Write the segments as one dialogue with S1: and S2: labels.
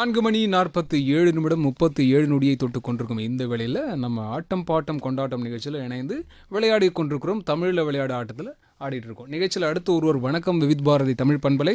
S1: நான்கு மணி நாற்பத்தி ஏழு நிமிடம் முப்பத்தி ஏழு நொடியை தொட்டு கொண்டிருக்கும் இந்த வேளையில் நம்ம ஆட்டம் பாட்டம் கொண்டாட்டம் நிகழ்ச்சியில் இணைந்து விளையாடி கொண்டிருக்கிறோம் தமிழில் விளையாட ஆட்டத்தில் ஆடிட்டு இருக்கோம் நிகழ்ச்சியில் அடுத்து ஒருவர் வணக்கம் விவித் பாரதி தமிழ் பண்பலை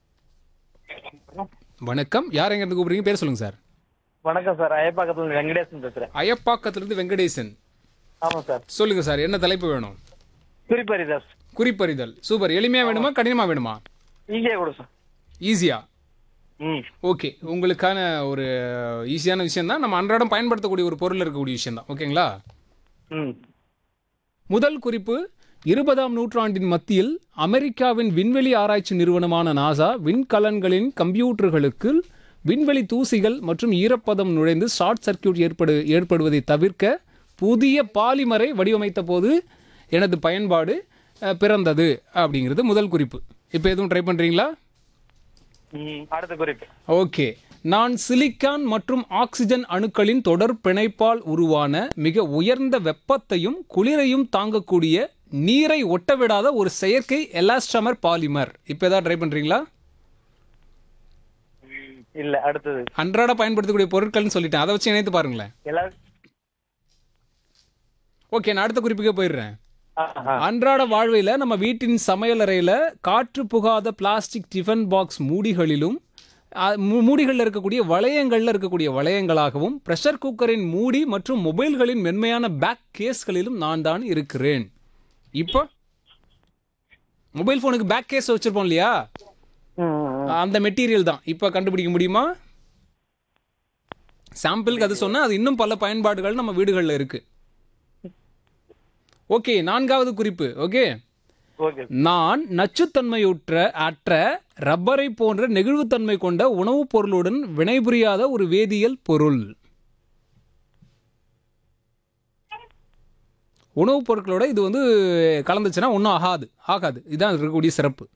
S1: வணக்கம் யார் எங்க இருந்து கூப்பிடுறீங்க பேர் சொல்லுங்க சார்
S2: வணக்கம் சார் அயப்பாக்கத்துல இருந்து வெங்கடேசன் பேசுறேன்
S1: அயப்பாக்கத்திலிருந்து வெங்கடேசன்
S2: ஆமா சார்
S1: சொல்லுங்க சார் என்ன தலைப்பு வேணும்
S2: குறிப்பரிதாஸ்
S1: குறிப்பறிதல் சூப்பர் எளிமையா வேணுமா கடினமா வேணுமா
S2: ஈஸியா கொடு சார்
S1: ஈஸியா
S2: ம்
S1: ஓகே உங்களுக்கான ஒரு ஈஸியான விஷயம் தான் நம்ம அன்றாடம் பயன்படுத்தக்கூடிய ஒரு பொருள் இருக்கக்கூடிய விஷயம் தான் ஓகேங்களா
S2: ம்
S1: முதல் குறிப்பு இருபதாம் நூற்றாண்டின் மத்தியில் அமெரிக்காவின் விண்வெளி ஆராய்ச்சி நிறுவனமான நாசா விண்கலன்களின் கம்ப்யூட்டர்களுக்கு விண்வெளி தூசிகள் மற்றும் ஈரப்பதம் நுழைந்து ஷார்ட் சர்க்யூட் ஏற்படு ஏற்படுவதை தவிர்க்க புதிய பாலிமரை வடிவமைத்த போது எனது பயன்பாடு அஹ், பிறந்தது அப்படிங்கிறது முதல் குறிப்பு இப்போ எதுவும் ட்ரை பண்ணுறீங்களா
S2: ம் அடுத்த குறிப்பு
S1: ஓகே நான் சிலிக்கான் மற்றும் ஆக்சிஜன் அணுக்களின் தொடர் பிணைப்பால் உருவான மிக உயர்ந்த வெப்பத்தையும் குளிரையும் தாங்கக்கூடிய நீரை ஒட்டவிடாத ஒரு செயற்கை எலாஸ்டமர் பாலிமர் இப்போ ஏதாவது ட்ரை பண்ணுறீங்களா
S2: இல்ல அடுத்தது
S1: அன்றாட பயன்படுத்தக்கூடிய பொருட்கள்னு சொல்லிட்டேன் அதை வச்சு இணைத்து பாருங்களேன்
S2: எல்லாரும்
S1: ஓகே நான் அடுத்த குறிப்புக்கே போயிடுறேன்
S2: ஆ, ஆ.
S1: அன்றாட வாழ்வையில் நம்ம வீட்டின் சமையலறையில் காற்று புகாத பிளாஸ்டிக் டிஃபன் பாக்ஸ் மூடிகளிலும் அ- மூ- மூடிகளில் இருக்கக்கூடிய வளையங்களில் இருக்கக்கூடிய வளையங்களாகவும் ப்ரெஷர் குக்கரின் மூடி மற்றும் மொபைல்களின் மென்மையான பேக் கேஸ்களிலும் நான் தான் இருக்கிறேன் இப்போ மொபைல் ஃபோனுக்கு பேக் கேஸ் வச்சிருப்போம் இல்லையா
S2: ம், ம், ம்.
S1: அந்த மெட்டீரியல் தான் இப்போ கண்டுபிடிக்க முடியுமா சாம்பிளுக்கு அது சொன்னா அது இன்னும் பல பயன்பாடுகள் நம்ம வீடுகளில் இருக்கு ஓகே நான்காவது குறிப்பு ஓகே
S2: ஓகே
S1: நான் நச்சுத்தன்மையுற்ற அற்ற ரப்பரை போன்ற நெகிழ்வுத்தன்மை கொண்ட உணவுப் பொருளுடன் வினைபுரியாத ஒரு வேதியியல் பொருள் உணவுப் பொருட்களோட இது வந்து கலந்துச்சுன்னா ஒன்றும் ஆகாது ஆகாது இதுதான் இருக்கக்கூடிய சிறப்பு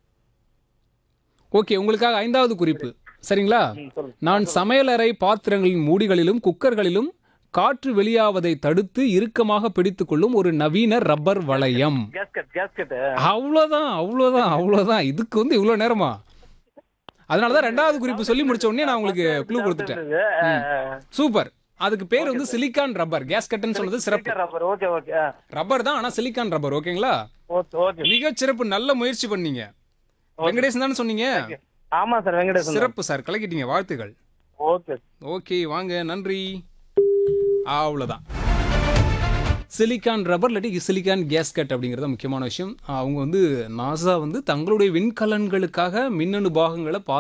S1: ஓகே உங்களுக்காக ஐந்தாவது குறிப்பு சரிங்களா
S2: ம், சொல்லு
S1: நான் சமையலறை பாத்திரங்களின் மூடிகளிலும் குக்கர்களிலும் காற்று வெளியாவதை தடுத்து இறுக்கமாக பிடித்துக்கொள்ளும் ஒரு நவீன ரப்பர் வளையம்
S2: கேஸ்கட் கேஸ்கட்
S1: அவ்வளோதான் அவ்வளோதான் அவ்வளோதான் இதுக்கு வந்து இவ்வளோ நேரமா அதனால தான் ரெண்டாவது குறிப்பு சொல்லி முடிச்ச உடனே நான் உங்களுக்கு க்ளூ கொடுத்துட்டேன் சூப்பர் அதுக்கு பேர் வந்து சிலிக்கான் ரப்பர் கேஸ்கட்னு சொன்னது சிறப்பு
S2: ரப்பர் ஓகே ஓகே ஆ.
S1: ரப்பர் தான் ஆனால் சிலிக்கான் ரப்பர் ஓகேங்களா
S2: ஓகே ஓகே
S1: மிகச் சிறப்பு நல்ல முயற்சி பண்ணீங்க வெங்கடேசன் தானே சொன்னீங்க
S2: ஆமா சார் வெங்கடேசன்
S1: சிறப்பு சார் கலக்கிட்டீங்க வாழ்த்துகள்
S2: ஓகே
S1: ஓகே வாங்க நன்றி அவ்வளோதான் சிலிக்கான் ரப்பர் இல்லாட்டி சிலிக்கான் கேஸ்கட் அப்படிங்கிறது தான் முக்கியமான விஷயம் அவங்க வந்து நாசா வந்து தங்களுடைய விண்கலன்களுக்காக மின்னணு பாகங்களை பா